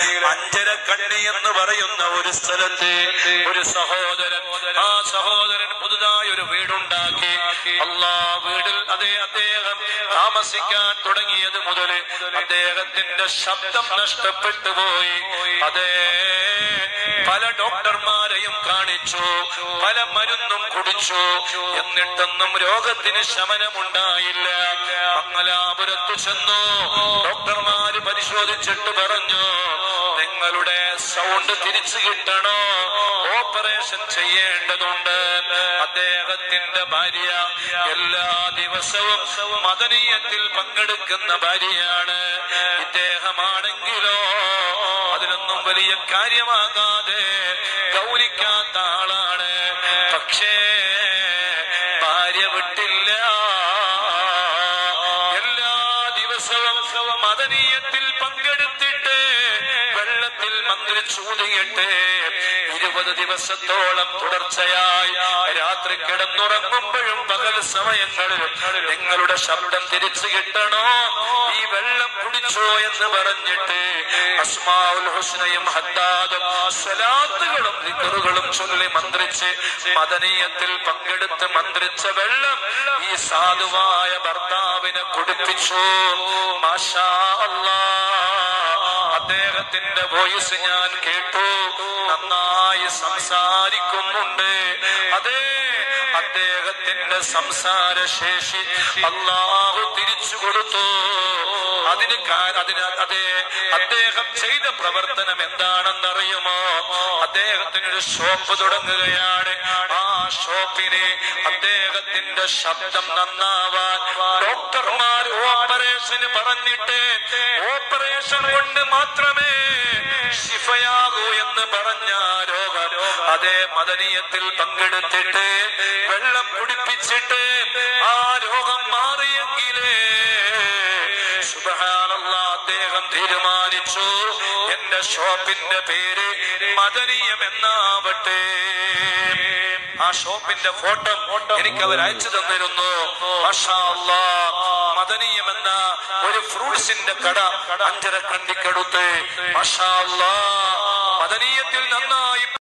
അഞ്ചര കണ്ണി എന്ന് പറയുന്ന ഒരു സ്ഥലത്ത് ഒരു സഹോദരൻ ആ സഹോദരൻ പുതുതായി ഒരു വീടുണ്ടാക്കി അല്ലാ വീടിൽ അതേ അദ്ദേഹം താമസിക്കാൻ തുടങ്ങിയത് മുതൽ അദ്ദേഹത്തിന്റെ ശബ്ദം നഷ്ടപ്പെട്ടു പോയി അതേ പല ഡോക്ടർമാരെയും കാണിച്ചു പല മരുന്നും കുടിച്ചു എന്നിട്ടൊന്നും രോഗത്തിന് ശമനമുണ്ടായില്ല മംഗലാപുരത്ത് ചെന്നു ഡോക്ടർമാര് പരിശോധിച്ചിട്ട് പറഞ്ഞു നിങ്ങളുടെ സൗണ്ട് തിരിച്ചു കിട്ടണോ ഓപ്പറേഷൻ ചെയ്യേണ്ടതുണ്ട് അദ്ദേഹത്തിന്റെ ഭാര്യ എല്ലാ ദിവസവും മദനീയത്തിൽ പങ്കെടുക്കുന്ന ഭാര്യയാണ് ഇദ്ദേഹമാണെങ്കിലോ അതിനൊന്നും വലിയ കാര്യമാകാതെ ഗൗരിക്കാത്ത ആളാണ് പക്ഷേ ഭാര്യ വിട്ടില്ല എല്ലാ ദിവസവും മദനീയത്തിൽ പങ്കെടുത്തിട്ട് വെള്ളത്തിൽ മന്ത്രിച്ചൂതിയിട്ട് ഇരുപത് ദിവസത്തോളം തുടർച്ചയായി രാത്രി കിടന്നുറങ്ങുമ്പോഴും പകൽ സമയങ്ങളിലും നിങ്ങളുടെ ശബ്ദം തിരിച്ചു കിട്ടണോ ഈ വെള്ളം കുടിച്ചോ എന്ന് പറഞ്ഞിട്ട് അസ്മാഉൽ ഹുസ്നയും ഹദ്ദാദും സ്വലാത്തുകളും ദിക്റുകളും ചൊല്ലി മന്ത്രിച്ച് മദനീയത്തിൽ പങ്കെടുത്ത് മന്ത്രിച്ച വെള്ളം ഈ സാധുവായ ഭർത്താവിനെ കുടിപ്പിച്ചു മാഷാ അല്ലാ അദ്ദേഹത്തിന്റെ വോയിസ് ഞാൻ കേട്ടു നന്നായി സംസാരിക്കുന്നുണ്ട് അതെ അദ്ദേഹത്തിന്റെ സംസാര ശേഷി അള്ളാഹു തിരിച്ചു കൊടുത്തു അതിന് കാ- അതിന് അതെ അദ്ദേഹം ചെയ്ത പ്രവർത്തനം എന്താണെന്നറിയുമോ അദ്ദേഹത്തിനൊരു ഷോപ്പ് തുടങ്ങുകയാണ് ആ ഷോപ്പിന് അദ്ദേഹത്തിന്റെ ശബ്ദം നന്നാവാൻ ഡോക്ടർമാർ ഓപ്പറേഷന് പറഞ്ഞിട്ട് ഓപ്പറേഷൻ കൊണ്ട് മാത്രമേ ശിഫയാകൂ എന്ന് പറഞ്ഞ രോഗ അതേ മദനീയത്തിൽ പങ്കെടുത്തിട്ട് വെള്ളം കുടിപ്പിച്ചിട്ട് ആ രോഗം മാറിയെങ്കിലേ സുബ്ഹാനല്ലാ അദ്ദേഹം തീരുമാനിച്ചു എന്റെ ഷോപ്പിന്റെ പേര് മദനീയം എന്നാവട്ടെ ആ ഷോപ്പിന്റെ ഫോട്ടോ എനിക്ക് അവർ അയച്ചു തന്നിരുന്നു മാഷാ അല്ലാ, മദനീയം എന്ന ഒരു ഫ്രൂട്ട്സിന്റെ കട അഞ്ചര കണ്ടിക്കടുത്ത് മാഷാ അല്ലാ, മദനീയത്തിൽ നന്നായി